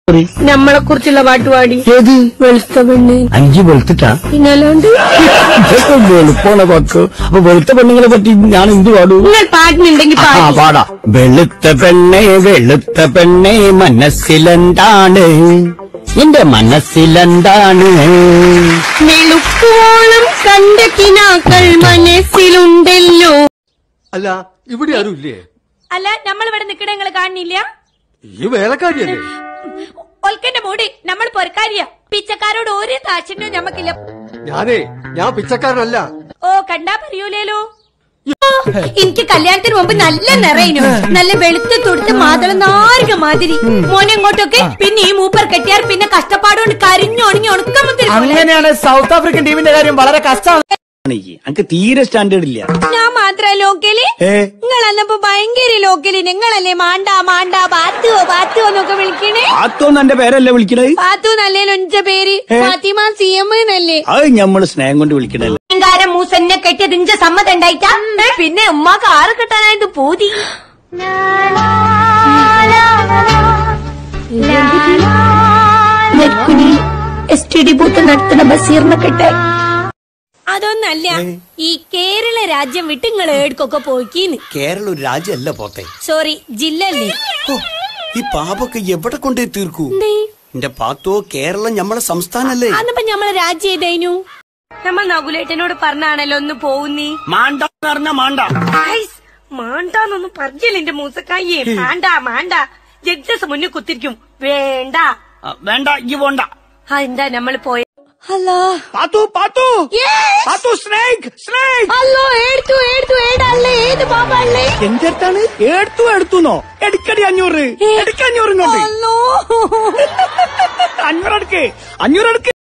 നമ്മളെ കുറിച്ചുള്ള പാട്ട് പാടി ഏത് വെളുത്ത പെണ്ണ് അഞ്ച് വെളുത്തിട്ടാ പിന്നല്ലാണ്ട് ഇതൊക്കെ വെളുപ്പാണ് വാക്ക് അപ്പൊ വെളുത്ത പെണ്ണുങ്ങളെ പറ്റി ഞാൻ എന്ത് പാടൂ നിങ്ങൾ പാട്ടിനുണ്ടെങ്കിൽ ആ പാടി പാടാ വെളുത്ത പെണ്ണെ വെളുത്ത പെണ്ണെ മനസ്സിലെന്താണ് എന്റെ മനസ്സിലെന്താണ് വെളുക്കുവോളം കണ്ട കിനാക്കൾ മനസ്സിലുണ്ടല്ലോ അല്ല ഇവിടെ ആരും ഇല്ലേ അല്ല നമ്മൾ ഇവിടെ നിക്കണ നിങ്ങള് കാണുന്നില്ല ഈ വേലക്കാരിയല്ലേ ഒൽക്കന്റെ മൂടി നമ്മൾ പൊരക്കാരിയ പിച്ചക്കാരോട് ഒരു താഴ്ചനും ഞമ്മക്കില്ല ഞാനേ ഞാൻ പിച്ചക്കാരനല്ല ഓ കണ്ടാ പറയൂലേലോ എനിക്ക് കല്യാണത്തിന് മുമ്പ് നല്ല നിറയിനു നല്ല വെളുത്ത് തൊടുത്ത് മാതള നാരക മാതിരി മോനെ ഇങ്ങോട്ടൊക്കെ പിന്നെ ഈ മൂപ്പർ കെട്ടിയാർ പിന്നെ കഷ്ടപ്പാടുകൊണ്ട് കരിഞ്ഞുണങ്ങി ഉണക്കമുത്തിരി അങ്ങനെയാണ് സൗത്ത് ആഫ്രിക്കൻ ടീമിന്റെ കാര്യം വളരെ കഷ്ടമാണ് അനക്ക് തീരെ സ്റ്റാൻഡേർഡ് ഇല്ല ഞാൻ മാത്ര ലോക്കല് ഏ നിങ്ങൾ അന്നപ്പോ ഭയങ്കര ലോക്കല് നിങ്ങളല്ലേ മാണ്ട മാണ്ട ബാത്തുവോ ബാത്തുവോ എന്നൊക്കെ വിളിക്കണേ ആത്തോന്ന് എന്റെ പേരല്ലേ വിളിക്കണത് ബാത്തു നല്ലേ ഒഞ്ച പേര് ഫാത്തിമ സി എം എന്നല്ലേ അത് ഞമ്മള് സ്നേഹം കൊണ്ട് വിളിക്കണല്ലേ അഹങ്കാരം മൂസന്നെ കെട്ടിയത് ഇഞ്ച സമ്മതം ഉണ്ടായിട്ടാ ഏ, പിന്നെ ഉമ്മാക്ക് ആറ് കിട്ടാനായത് പൂതി എസ് ടി ഡി ബൂത്ത് നടത്തുന്ന ബസീറിനെ കെട്ടെ അതൊന്നല്ല ഈ കേരള രാജ്യം വിട്ട് നിങ്ങൾ ഏടുക്കൊക്കെ പോയിക്കീന്ന് കേരളം ഒരു രാജ്യമല്ല പോത്തെ സോറി ജില്ല അല്ലേ ഓ, ഈ പാപൊക്കെ എവിടെ കൊണ്ടേ തീർക്കൂ എന്റെ പാത്തോ കേരളം നമ്മളെ സംസ്ഥാനല്ലേ അന്നപ്പോ നമ്മളെ രാജ്യം ഏതായിരുന്നു നമ്മൾ നകുലേട്ടനോട് പറഞ്ഞാണല്ലോ ഒന്ന് പോകുന്നീ മാണ്ട പറഞ്ഞ മാണ്ട മാണ്ടാന്നൊന്നും പറഞ്ഞില്ല എന്റെ മൂസക്കായി മാണ്ട മാണ്ട ജഡ്ജസ് മുന്നിൽ കുത്തിരിക്കും വേണ്ട ആ, വേണ്ട ഈ പോണ്ട ആ എന്താ നമ്മൾ പോയ ഹലോ പാത്തു പാത്തു പാത്തു സ്നേക് സ്നേക് ഹലോ എടുത്തു എടുത്തു ഏടല്ലേ ഏത് പാപ്പല്ലേ എന്റെ അടുത്താണ് എടുത്തു എടുത്തുന്നോ എടിക്കടി അഞ്ഞൂറ് എടിക്ക് അഞ്ഞൂറ് ഇങ്ങോട്ട് ഹലോ അഞ്ഞൂറ് എടുക്ക് അഞ്ഞൂറ് എടുക്ക്